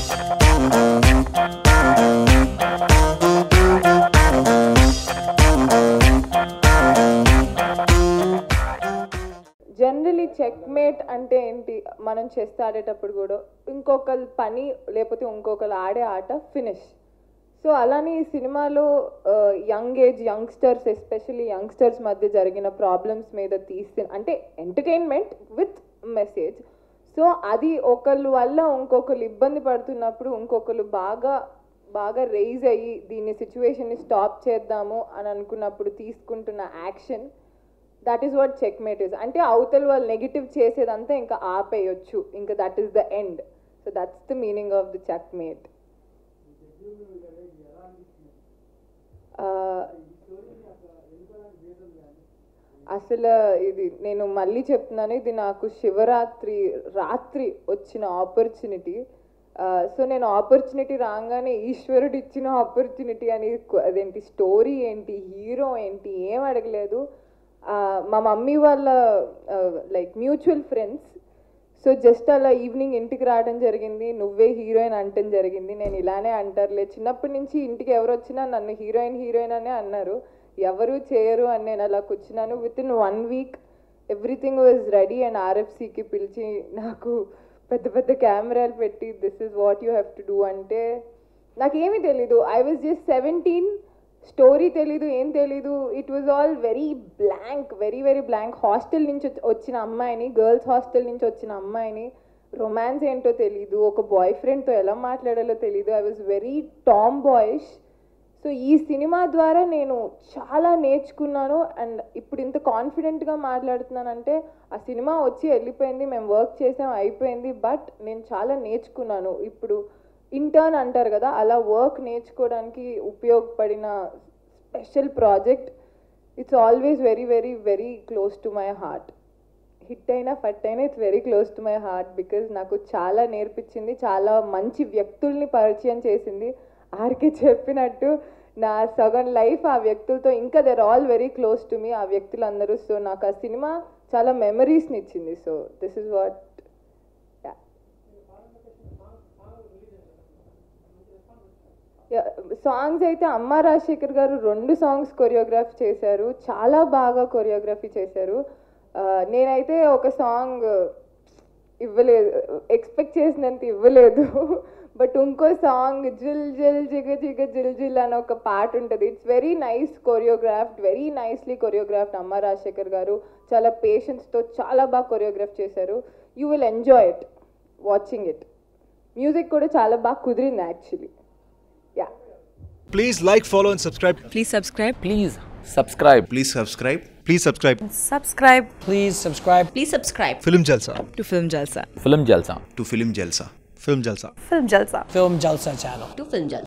Generally checkmate అంటే ఏంటి మనం చెస్ ఆడేటప్పుడు కూడా ఇంకొకరి పని లేకపోతే ఇంకొకరు ఆడే ఆట ఫినిష్ సో అలానే ఈ సినిమాలో young age youngsters especially youngsters మధ్య జరిగిన ప్రాబ్లమ్స్ మీద తీసి అంటే ఎంటర్టైన్మెంట్ విత్ మెసేజ్ సో అది ఒకళ్ళు వల్ల ఇంకొకరు ఇబ్బంది పడుతున్నప్పుడు ఇంకొకరు బాగా బాగా రైజ్ అయ్యి దీన్ని సిచ్యువేషన్ని స్టాప్ చేద్దాము అని అనుకున్నప్పుడు తీసుకుంటున్న action that is what checkmate is అంటే అవతల వాళ్ళు నెగిటివ్ చేసేదంతా ఇంకా ఆపేయొచ్చు ఇంకా that is the end so that's the meaning of the checkmate అసలు ఇది నేను మళ్ళీ చెప్తున్నాను ఇది నాకు శివరాత్రి రాత్రి వచ్చిన ఆపర్చునిటీ సో నేను ఆపర్చునిటీ రాగానే ఈశ్వరుడు ఇచ్చిన ఆపర్చునిటీ అని కు- అదేంటి స్టోరీ ఏంటి హీరో ఏంటి ఏం అడగలేదు ఆ, మా మమ్మీ వాళ్ళ like mutual friends so just అలా ఈవినింగ్ ఇంటికి రావడం జరిగింది నువ్వే హీరోయిన్ అంటం జరిగింది నేను ఇలానే అంటారులే చిన్నప్పటి నుంచి ఇంటికి ఎవరు వచ్చినా నన్ను హీరోయిన్ హీరోయిన్ అనే అన్నారు ఎవరు చేయరు అని నేను అలా కూర్చున్నాను with in one week everything was ready and ఆర్ఎఫ్సికి పిలిచి నాకు పెద్ద పెద్ద కెమెరాలు పెట్టి this is what you have to do అంటే నాకేమీ తెలీదు I was just seventeen story తెలీదు ఏం తెలీదు it was all very blank very very blank hostel నుంచి వచ్చి- వచ్చిన అమ్మాయిని గర్ల్స్ హాస్టల్ నుంచి వచ్చిన అమ్మాయిని రొమాన్స్ ఏంటో తెలీదు ఒక బాయ్ ఫ్రెండ్తో ఎలా మాట్లాడాలో తెలీదు I was very tomboyish so ఈ సినిమా ద్వారా నేను చాలా నేర్చుకున్నాను అండ్ ఇప్పుడు ఇంత కాన్ఫిడెంట్గా మాట్లాడుతున్నానంటే ఆ సినిమా వచ్చి వెళ్ళిపోయింది మేము వర్క్ చేసాం అయిపోయింది బట్ నేను చాలా నేర్చుకున్నాను ఇప్పుడు ఇంటర్న్ అంటారు కదా అలా వర్క్ నేర్చుకోవడానికి ఉపయోగపడిన special project it's always very very very close to my heart hit అయినా ఫట్ అయినా it's very close to my heart because నాకు చాలా నేర్పించింది చాలా మంచి వ్యక్తుల్ని పరిచయం చేసింది ఆర్కే చెప్పినట్టు నా సగం లైఫ్ ఆ వ్యక్తులతో ఇంకా there all very close to me ఆ వ్యక్తులందరూ సో నాకు ఆ సినిమా చాలా మెమరీస్ని ఇచ్చింది so this is what songs అయితే అమ్మ రాజశేఖర్ గారు రెండు సాంగ్స్ కొరియోగ్రాఫ్ చేశారు చాలా బాగా కొరియోగ్రఫీ చేశారు ఆ, నేనైతే ఒక సాంగ్ ఇవ్వలేదు ఎక్స్పెక్ట్ చేసినంత ఇవ్వలేదు బట్ ఇంకో సాంగ్ జిల్ జిల్ జిగ జిగ జిల్ జిల్ అని ఒక పాట ఉంటుంది it's very nice choreographed very nicely choreographed Amma Rajasekhar గారు చాలా పేషెన్స్తో చాలా బాగా కొరియోగ్రాఫ్ చేశారు you will enjoy it watching it music కూడా చాలా బాగా కుదిరింది actually yeah Please like, follow, and subscribe. Please subscribe. Please subscribe. Please subscribe. Please subscribe. Subscribe Please subscribe. Please subscribe Film Jalsa. to Film Jalsa. Film Jalsa. To Film Jalsa. Film Jalsa. Film Jalsa. Film Jalsa channel. To Film Jalsa.